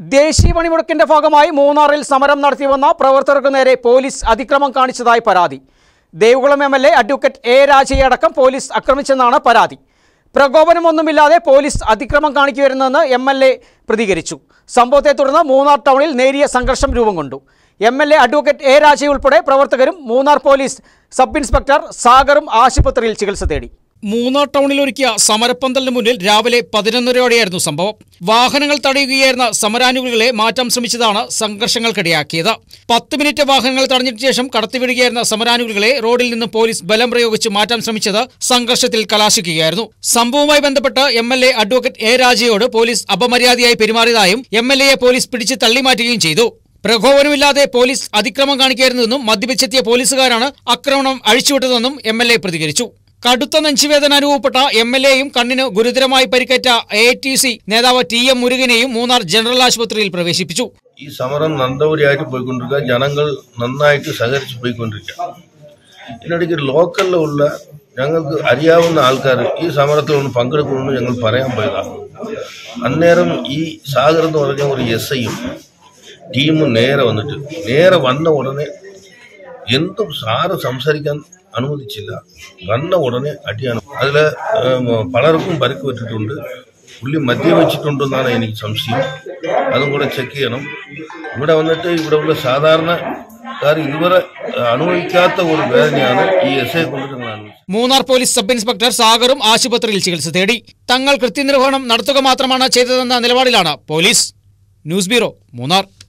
ദേശീയ പണിമുടക്കിന്റെ ഭാഗമായി മൂന്നാറിൽ സമരം നടത്തിവന്ന പ്രവർത്തകർക്ക് നേരെ പോലീസ് അതിക്രമം കാണിച്ചതായി പരാതി Devikulam M L A advocate A രാജയെ അടക്കം പോലീസ് ആക്രമിച്ചെന്നാണ് പരാതി പ്രകോപനമൊന്നുമില്ലാതെ പോലീസ് അതിക്രമം കാണിക്കുവരുന്നെന്ന് എം എൽ എ പ്രതികരിച്ചു സംഭവത്തെ തുടർന്ന് മൂന്നാർ ടൗണിൽ നേരിയ സംഘർഷം രൂപം കൊണ്ടു M L A advocate A Raja ഉൾപ്പെടെ പ്രവർത്തകരും മൂന്നാർ പോലീസ് സബ് ഇൻസ്പെക്ടർ സാഗറും ആശുപത്രിയിൽ ചികിത്സ തേടി മൂന്നാർ ടൗണിൽ ഒരുക്കിയ സമരപ്പന്തലിന് മുന്നിൽ രാവിലെ പതിനൊന്നരയോടെയായിരുന്നു സംഭവം വാഹനങ്ങൾ തടയുകയായിരുന്ന സമരാനുകൂലികളെ മാറ്റാൻ ശ്രമിച്ചതാണ് സംഘർഷങ്ങൾക്കിടയാക്കിയത് പത്ത് മിനിറ്റ് വാഹനങ്ങൾ തടഞ്ഞിട്ട് ശേഷം കടത്തിവിടുകയായിരുന്ന സമരാനുകൂലികളെ റോഡിൽ നിന്ന് പോലീസ് ബലം പ്രയോഗിച്ച് മാറ്റാൻ ശ്രമിച്ചത് സംഘർഷത്തിൽ കലാശിക്കുകയായിരുന്നു സംഭവവുമായി ബന്ധപ്പെട്ട് M L A advocate A രാജയോട് പോലീസ് അപമര്യാദയായി പെരുമാറിയതായും എം എൽ എയെ പോലീസ് പിടിച്ച് തള്ളിമാറ്റുകയും ചെയ്തു പ്രകോപനമില്ലാതെ പോലീസ് അതിക്രമം കാണിക്കുകയായിരുന്നെന്നും മദ്യപിച്ചെത്തിയ പോലീസുകാരാണ് ആക്രമണം അഴിച്ചുവിട്ടതെന്നും എം എൽ എ പ്രതികരിച്ചു കടുത്ത നെഞ്ചുവേദന അനുഭവപ്പെട്ട എം എൽ എയും കണ്ണിന് ഗുരുതരമായി പരിക്കേറ്റ എ ടി സി നേതാവ് ടി എം മുരുകനെയും മൂന്നാർ ജനറൽ ആശുപത്രിയിൽ പ്രവേശിപ്പിച്ചു ഈ സമരം നന്ദപുരിയായിട്ട് പോയിക്കൊണ്ടിരിക്കുക ജനങ്ങൾ നന്നായിട്ട് സഹകരിച്ച് പോയിക്കൊണ്ടിരിക്കുക ഇതിനിടയ്ക്ക് ലോക്കലിലുള്ള ഞങ്ങൾക്ക് അറിയാവുന്ന ആൾക്കാർ ഈ സമരത്തിൽ ഒന്ന് പങ്കെടുക്കണമെന്ന് ഞങ്ങൾ പറയാൻ പോയതാണ് അന്നേരം ഈ സാഗർ എന്ന് പറഞ്ഞ ഒരു എസ് ഐയും ടീമും നേരെ വന്നിട്ട് നേരെ വന്ന ഉടനെ എന്തും സാറ് സംസാരിക്കാൻ അനുവദിച്ചില്ല വന്ന ഉടനെ അടിയാണ് അതിൽ പലർക്കും പരിക്ക് പറ്റിയിട്ടുണ്ട് പുള്ളി മദ്യവെച്ചിട്ടുണ്ടെന്നാണ് എനിക്ക് സംശയം അതും കൂടെ ചെക്ക് ചെയ്യണം ഇവിടെ വന്നിട്ട് ഇവിടെ ഉള്ള സാധാരണക്കാർ ഇതുവരെ അനുഭവിക്കാത്ത ഒരു വേദനയാണ് ഈ എസ് ഐ കൊണ്ട് ഞങ്ങൾ അനുഭവിച്ചത് മൂന്നാർ പോലീസ് സബ് ഇൻസ്പെക്ടർ സാഗറും ആശുപത്രിയിൽ ചികിത്സ തേടി തങ്ങൾ കൃത്യനിർവഹണം നടത്തുക മാത്രമാണ് ചെയ്തതെന്ന നിലപാടിലാണ് പോലീസ് ന്യൂസ് ബ്യൂറോ മൂന്നാർ